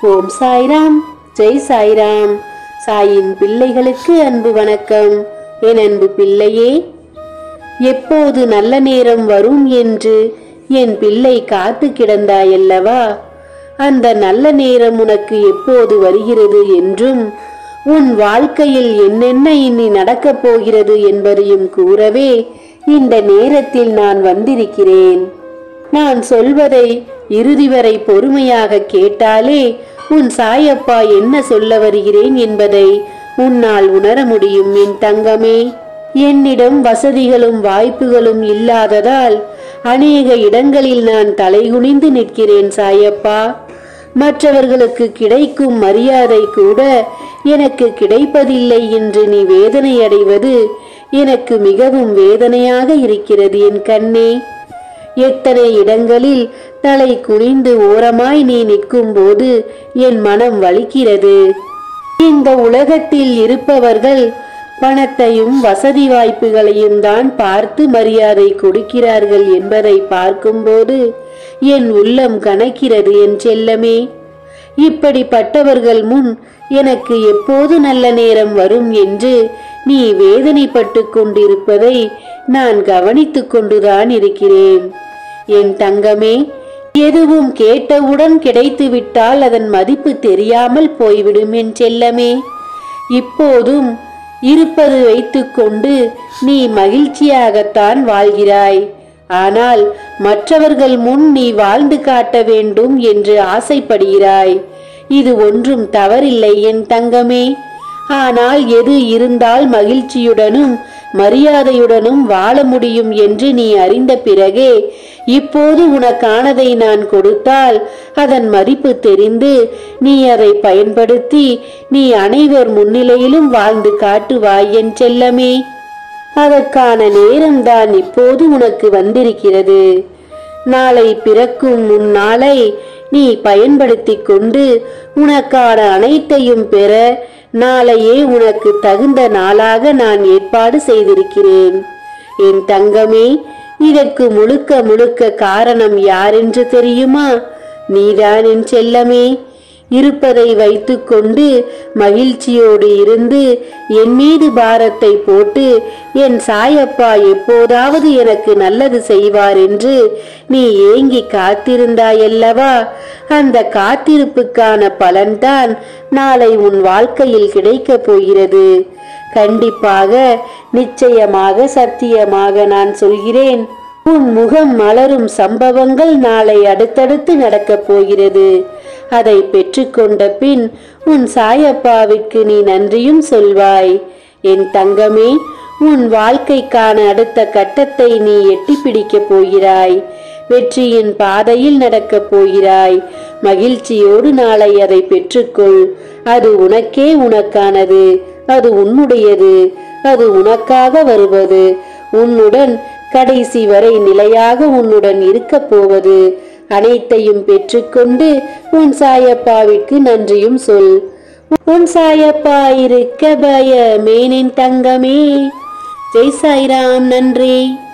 ஓம் சாய்ராம் ஜெய் சாய்ராம் சாயின் பிள்ளைகளுக்கு அன்பு வணக்கம் என் அன்பு பிள்ளையே எப்போது நல்ல நேரம் வரும் என்று என் பிள்ளை காத்து கிடந்தாயல்லவா அந்த நல்ல நேரம் உனக்கு எப்போது வருகிறது என்றும் உன் வாழ்க்கையில் என்னென்ன இனி நடக்கப் போகிறது என்பதையும் கூறவே இந்த நேரத்தில் நான் வந்திருக்கிறேன் நான் சொல்வதை இறுதி வரை பொறுமையாக கேட்டாலே உன் சாயப்பா என்ன சொல்ல வருகிறேன் என்பதை உன்னால் உணர முடியும் என் தங்கமே என்னிடம் வசதிகளும் வாய்ப்புகளும் இல்லாததால் அநேக இடங்களில் நான் தலைகுனிந்து நிற்கிறேன் சாயப்பா மற்றவர்களுக்கு கிடைக்கும் மரியாதை கூட எனக்கு கிடைப்பதில்லை என்று நீ வேதனை அடைவது எனக்கு மிகவும் வேதனையாக இருக்கிறது என் கண்ணே எத்தனை இடங்களில் தலை குனிந்து ஓரமாய் நீ நிற்கும் போது என் மனம் வலிக்கிறது இந்த உலகத்தில் இருப்பவர்கள் பணத்தையும் வசதி வாய்ப்புகளையும் தான் பார்த்து மரியாதை கொடுக்கிறார்கள் என்பதை பார்க்கும்போது என் உள்ளம் கனக்கிறது என் செல்லமே இப்படிப்பட்டவர்கள் முன் எனக்கு எப்போது நல்ல நேரம் வரும் என்று நீ வேதனைப்பட்டு கொண்டிருப்பதை நான் கவனித்துக் கொண்டுதான் இருக்கிறேன் என் தங்கமே எதுவும் கேட்டவுடன் கிடைத்துவிட்டால் அதன் மதிப்பு தெரியாமல் போய்விடும் என் செல்லமே இப்போதும் இருப்பது வைத்துக்கொண்டு நீ மகிழ்ச்சியாகத்தான் வாழ்கிறாய் ஆனால் மற்றவர்கள் முன் நீ வாழ்ந்து காட்ட வேண்டும் என்று ஆசைப்படுகிறாய் இது ஒன்றும் தவறில்லை என் தங்கமே ஆனால் எது இருந்தால் மகிழ்ச்சியுடனும் மரியாதையுடனும் வாழ முடியும் என்று நீ அறிந்த பிறகே இப்போது உனக்கானதை நான் கொடுத்தால் அதன் மதிப்பு தெரிந்து நீ அதை பயன்படுத்தி நீ அனைவர் முன்னிலையிலும் வாழ்ந்து காட்டுவாய் என் செல்லமே அதற்கான நேரம்தான் இப்போது உனக்கு வந்திருக்கிறது நாளை பிறக்கும் உன் நாளை நீ பயன்படுத்திக் கொண்டு உனக்கான அனைத்தையும் பெற நாளையே உனக்கு தகுந்த நாளாக நான் ஏற்பாடு செய்திருக்கிறேன் என் தங்கமே இதற்கு முழுக்க முழுக்க காரணம் யாரென்று தெரியுமா நீதான் என் செல்லமே இருப்பதை வைத்துக்கொண்டு மகிழ்ச்சியோடு இருந்து என் மீது பாரத்தை போட்டு என் சாயப்பா எப்போதாவது எனக்கு நல்லது செய்வார் என்று நீ ஏங்கி காத்திருந்தாயல்லவா அந்த காத்திருப்புக்கான பலன்தான் நாளை உன் வாழ்க்கையில் கிடைக்கப் போகிறது கண்டிப்பாக நிச்சயமாக சத்தியமாக நான் சொல்கிறேன் உன் முகம் மலரும் சம்பவங்கள் நாளை அடுத்தடுத்து நடக்கப் போகிறது அதை பெற்றுக்கொண்ட பின் உன் சாயப்பாவிற்கு நீ நன்றியும் சொல்வாய் என் தங்கமே உன் வாழ்க்கைக்கான அடுத்த கட்டத்தை நீ எட்டி பிடிக்கப் போகிறாய் வெற்றியின் பாதையில் நடக்கப் போகிறாய் மகிழ்ச்சியோடு நாளை அதை பெற்றுக்கொள் அது உனக்கே உனக்கானது அது உன்னுடையது அது உனக்காக வருவது உன்னுடன் கடைசி வரை நிலையாக உன்னுடன் இருக்கப் போவது அனைத்தையும் பெற்றுக்கொண்டு உன் சாயப்பாவிற்கு நன்றியும் சொல் உன் சாயப்பா இருக்க பயமேனின் தங்கமே ஜெய் சாய்ராம் நன்றி